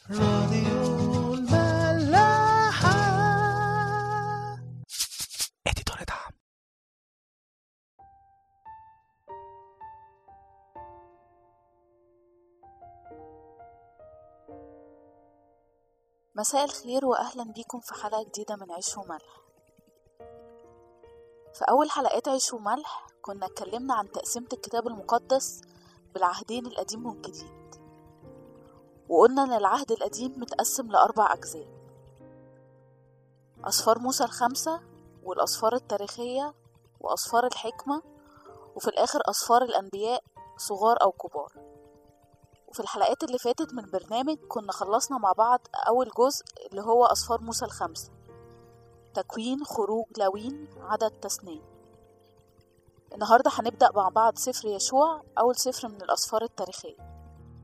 راديو الملاحة اديتور دعم مساء الخير وأهلا بيكم في حلقة جديدة من عيش وملح في أول حلقات عيش وملح كنا اتكلمنا عن تقسيمة الكتاب المقدس بالعهدين القديم والجديد وقلنا إن العهد القديم متقسم لأربع أجزاء أسفار موسى الخمسة والأسفار التاريخية وأسفار الحكمة وفي الآخر أسفار الأنبياء صغار أو كبار وفي الحلقات اللي فاتت من برنامج كنا خلصنا مع بعض أول جزء اللي هو أسفار موسى الخمسة تكوين خروج لاوين عدد تثنية النهاردة هنبدأ مع بعض سفر يشوع أول سفر من الأسفار التاريخية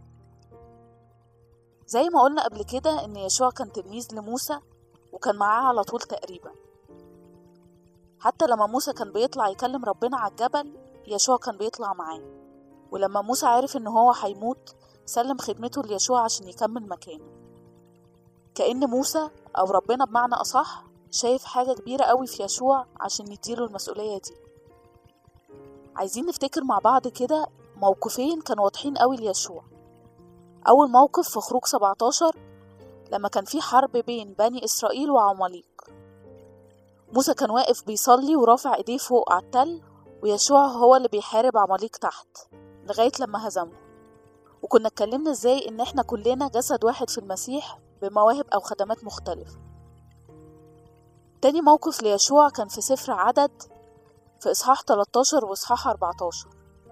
زي ما قلنا قبل كده إن يشوع كان تلميذ لموسى وكان معاه على طول تقريبا حتى لما موسى كان بيطلع يكلم ربنا على الجبل يشوع كان بيطلع معاه ولما موسى عرف إن هو هيموت سلم خدمته ليشوع عشان يكمل مكانه كأن موسى أو ربنا بمعنى أصح شايف حاجة كبيرة قوي في يشوع عشان يديله المسؤولية دي عايزين نفتكر مع بعض كده موقفين كانوا واضحين قوي ليشوع أول موقف في خروج 17 لما كان في حرب بين بني إسرائيل وعماليق موسى كان واقف بيصلي ورافع ايديه فوق على التل ويشوع هو اللي بيحارب عماليق تحت لغاية لما هزمه وكنا اتكلمنا ازاي ان احنا كلنا جسد واحد في المسيح بمواهب او خدمات مختلفة تاني موقف ليشوع كان في سفر عدد في اصحاح 13 واصحاح 14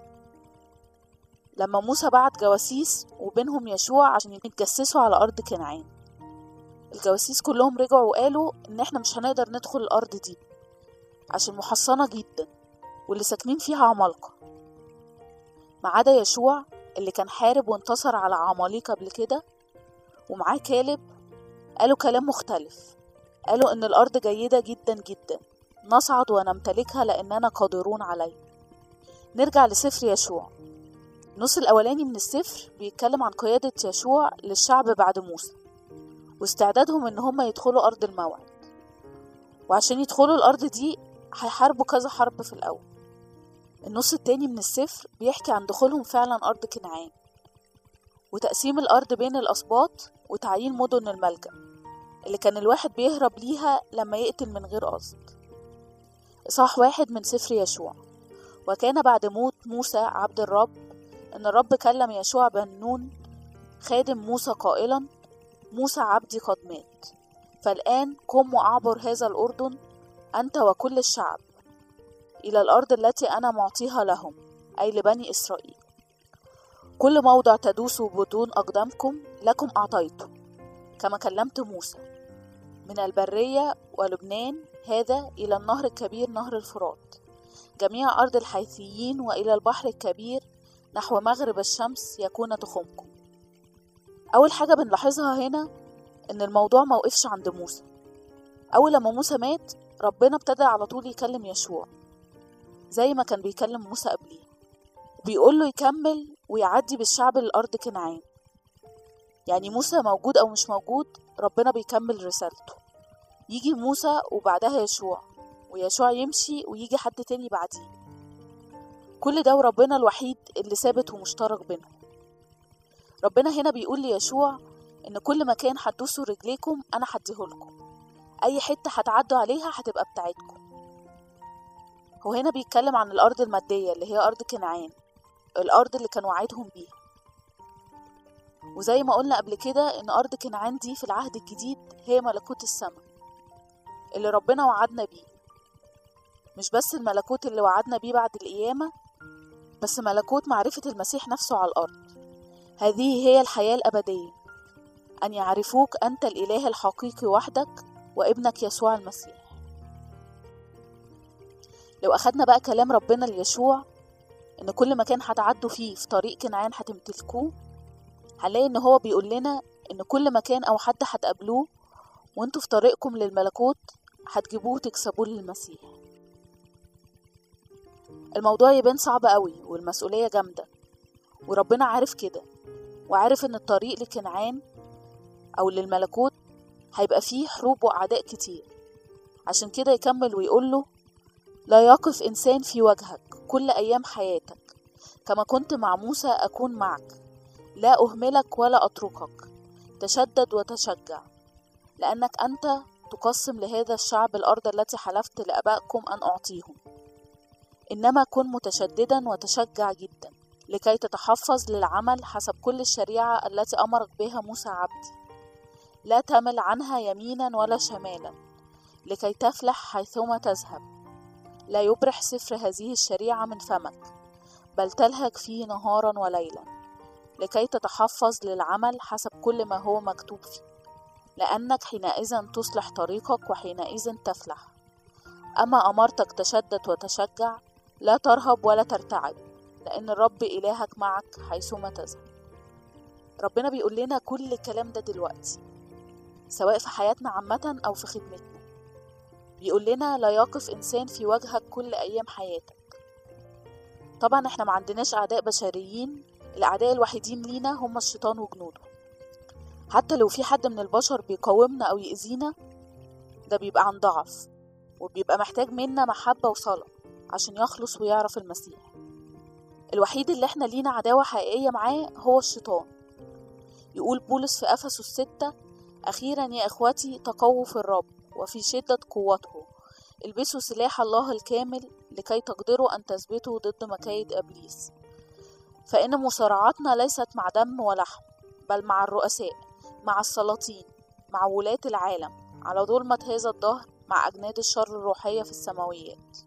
لما موسى بعت جواسيس وبينهم يشوع عشان يتجسسوا على ارض كنعان الجواسيس كلهم رجعوا وقالوا ان احنا مش هنقدر ندخل الارض دي عشان محصنة جدا واللي ساكنين فيها عمالقة ما عدا يشوع اللي كان حارب وانتصر على عماليق قبل كده ومعاه كالب قالوا كلام مختلف قالوا ان الارض جيدة جدا جدا نصعد ونمتلكها لاننا قادرون عليه نرجع لسفر يشوع النص الاولاني من السفر بيتكلم عن قيادة يشوع للشعب بعد موسى واستعدادهم ان هم يدخلوا ارض الموعد وعشان يدخلوا الارض دي هيحاربوا كذا حرب في الاول النص التاني من السفر بيحكي عن دخولهم فعلا أرض كنعان وتقسيم الأرض بين الأسباط وتعيين مدن الملجأ اللي كان الواحد بيهرب ليها لما يقتل من غير قصد إصحاح واحد من سفر يشوع وكان بعد موت موسى عبد الرب إن الرب كلم يشوع بن نون خادم موسى قائلا موسى عبدي قد مات فالآن قم وأعبر هذا الأردن أنت وكل الشعب إلى الأرض التي أنا معطيها لهم أي لبني إسرائيل كل موضع تدوسوا بدون أقدامكم لكم أعطيته كما كلمت موسى من البرية ولبنان هذا إلى النهر الكبير نهر الفرات جميع أرض الحيثيين وإلى البحر الكبير نحو مغرب الشمس يكون تخمكم أول حاجة بنلاحظها هنا إن الموضوع موقفش عند موسى أول لما موسى مات ربنا ابتدى على طول يكلم يشوع زي ما كان بيكلم موسى قبليه بيقول له يكمل ويعدي بالشعب للأرض كنعان يعني موسى موجود أو مش موجود ربنا بيكمل رسالته يجي موسى وبعدها يشوع ويشوع يمشي ويجي حد تاني بعديه كل ده وربنا الوحيد اللي ثابت ومشترك بينهم ربنا هنا بيقول ليشوع إن كل مكان هتدوسوا رجليكم أنا هديهولكم أي حتة هتعدوا عليها هتبقى بتاعتكم هو هنا بيتكلم عن الأرض المادية اللي هي أرض كنعان الأرض اللي كان وعدهم بيها وزي ما قلنا قبل كده إن أرض كنعان دي في العهد الجديد هي ملكوت السماء اللي ربنا وعدنا بيه مش بس الملكوت اللي وعدنا بيه بعد القيامة بس ملكوت معرفة المسيح نفسه على الأرض هذه هي الحياة الأبدية أن يعرفوك أنت الإله الحقيقي وحدك وابنك يسوع المسيح لو أخدنا بقى كلام ربنا ليشوع إن كل مكان هتعدوا فيه في طريق كنعان هتمتلكوه هنلاقي إن هو بيقول لنا إن كل مكان أو حد هتقابلوه وانتوا في طريقكم للملكوت هتجيبوه وتكسبوه للمسيح الموضوع يبان صعب قوي والمسؤولية جامدة وربنا عارف كده وعارف إن الطريق لكنعان أو للملكوت هيبقى فيه حروب وأعداء كتير عشان كده يكمل ويقوله لا يقف إنسان في وجهك كل أيام حياتك كما كنت مع موسى أكون معك لا أهملك ولا أتركك تشدد وتشجع لأنك أنت تقسم لهذا الشعب الأرض التي حلفت لآبائكم أن أعطيهم إنما كن متشددا وتشجع جدا لكي تتحفظ للعمل حسب كل الشريعة التي أمرك بها موسى عبدي لا تمل عنها يمينا ولا شمالا لكي تفلح حيثما تذهب لا يبرح سفر هذه الشريعة من فمك بل تلهج فيه نهارا وليلا لكي تتحفظ للعمل حسب كل ما هو مكتوب فيه لأنك حينئذ تصلح طريقك وحينئذ تفلح أما أمرتك تشدد وتشجع لا ترهب ولا ترتعب لأن الرب إلهك معك حيثما تذهب ربنا بيقول لنا كل الكلام ده دلوقتي سواء في حياتنا عامة أو في خدمتنا بيقول لنا لا يقف إنسان في وجهك كل أيام حياتك طبعا احنا ما عندناش أعداء بشريين الأعداء الوحيدين لينا هم الشيطان وجنوده حتى لو في حد من البشر بيقاومنا أو يأذينا ده بيبقى عن ضعف وبيبقى محتاج منا محبة وصلاة عشان يخلص ويعرف المسيح الوحيد اللي احنا لينا عداوة حقيقية معاه هو الشيطان يقول بولس في أفسس الستة أخيرا يا إخوتي تقووا في الرب وفي شدة قوته البسوا سلاح الله الكامل لكي تقدروا أن تثبتوا ضد مكايد إبليس فإن مصارعاتنا ليست مع دم ولحم بل مع الرؤساء مع السلاطين مع ولاة العالم على ظلمة هذا الدهر مع أجناد الشر الروحية في السماويات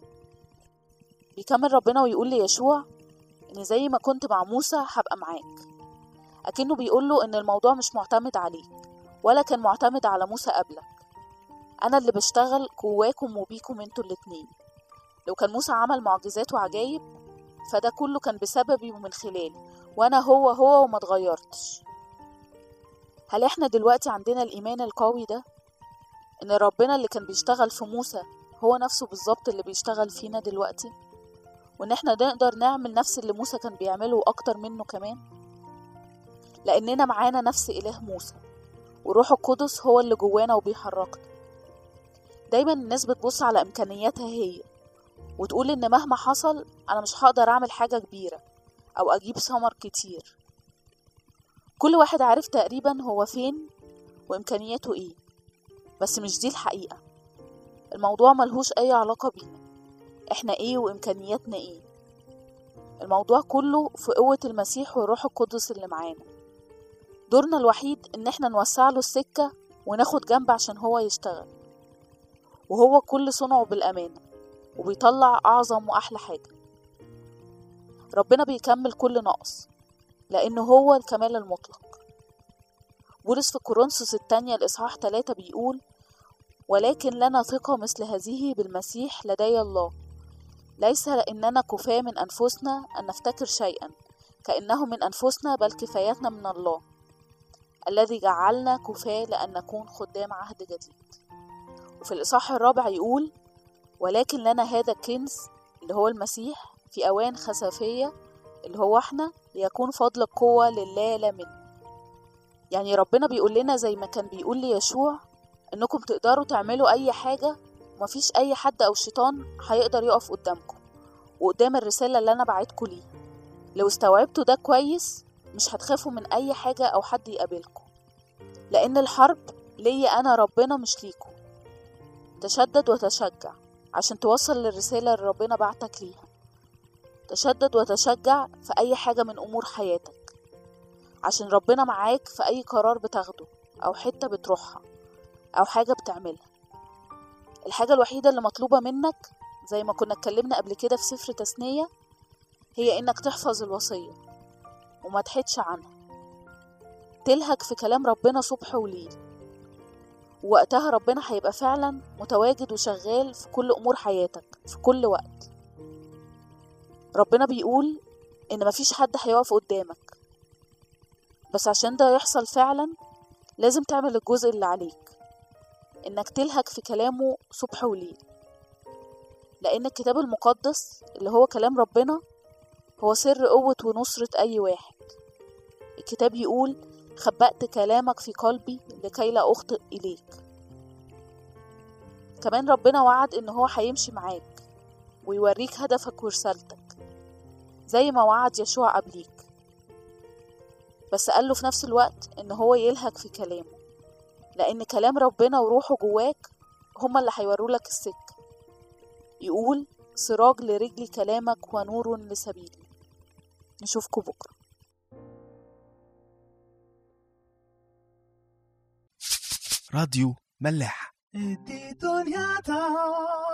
بيكمل ربنا ويقول ليشوع إن زي ما كنت مع موسى هبقى معاك أكنه بيقول له إن الموضوع مش معتمد عليك ولا كان معتمد على موسى قبلك أنا اللي بشتغل جواكم وبيكم انتوا الاتنين لو كان موسى عمل معجزات وعجايب فده كله كان بسببي ومن خلالي وأنا هو هو وما اتغيرتش هل احنا دلوقتي عندنا الإيمان القوي ده إن ربنا اللي كان بيشتغل في موسى هو نفسه بالظبط اللي بيشتغل فينا دلوقتي وإن احنا نقدر نعمل نفس اللي موسى كان بيعمله أكتر منه كمان لأننا معانا نفس إله موسى وروح القدس هو اللي جوانا وبيحركنا دايما الناس بتبص على إمكانياتها هي وتقول إن مهما حصل أنا مش هقدر أعمل حاجة كبيرة أو أجيب ثمر كتير كل واحد عارف تقريبا هو فين وإمكانياته إيه بس مش دي الحقيقة الموضوع ملهوش أي علاقة بينا إحنا إيه وإمكانياتنا إيه الموضوع كله في قوة المسيح والروح القدس اللي معانا دورنا الوحيد إن إحنا نوسع له السكة وناخد جنب عشان هو يشتغل وهو كل صنعه بالأمانة وبيطلع أعظم وأحلى حاجة ربنا بيكمل كل نقص لأنه هو الكمال المطلق بولس في كورنثوس التانية الإصحاح تلاتة بيقول ولكن لنا ثقة مثل هذه بالمسيح لدي الله ليس إننا كفاة من أنفسنا أن نفتكر شيئا كأنه من أنفسنا بل كفايتنا من الله الذي جعلنا كفاة لأن نكون خدام عهد جديد وفي الإصحاح الرابع يقول ولكن لنا هذا الكنز اللي هو المسيح في أوان خسافية اللي هو احنا ليكون فضل القوة لله لا منه يعني ربنا بيقول لنا زي ما كان بيقول ليشوع انكم تقدروا تعملوا اي حاجة ومفيش اي حد او شيطان هيقدر يقف قدامكم وقدام الرسالة اللي انا بعتكم ليها لو استوعبتوا ده كويس مش هتخافوا من اي حاجة او حد يقابلكم لان الحرب ليا انا ربنا مش ليكم تشدد وتشجع عشان توصل للرسالة اللي ربنا بعتك ليها تشدد وتشجع في أي حاجة من أمور حياتك عشان ربنا معاك في أي قرار بتاخده أو حتة بتروحها أو حاجة بتعملها الحاجة الوحيدة اللي مطلوبة منك زي ما كنا اتكلمنا قبل كده في سفر تثنية هي إنك تحفظ الوصية وما تحدش عنها تلهج في كلام ربنا صبح وليل ووقتها ربنا هيبقى فعلا متواجد وشغال في كل أمور حياتك في كل وقت ربنا بيقول إن مفيش حد هيقف قدامك بس عشان ده يحصل فعلا لازم تعمل الجزء اللي عليك إنك تلهج في كلامه صبح وليل لأن الكتاب المقدس اللي هو كلام ربنا هو سر قوة ونصرة أي واحد الكتاب يقول خبأت كلامك في قلبي لكي لا أخطئ إليك كمان ربنا وعد إن هو هيمشي معاك ويوريك هدفك ورسالتك زي ما وعد يشوع قبليك بس قاله في نفس الوقت إن هو يلهك في كلامه لأن كلام ربنا وروحه جواك هما اللي هيورولك السكة يقول سراج لرجلي كلامك ونور لسبيلي نشوفكوا بكرة راديو ملاح دي دنيا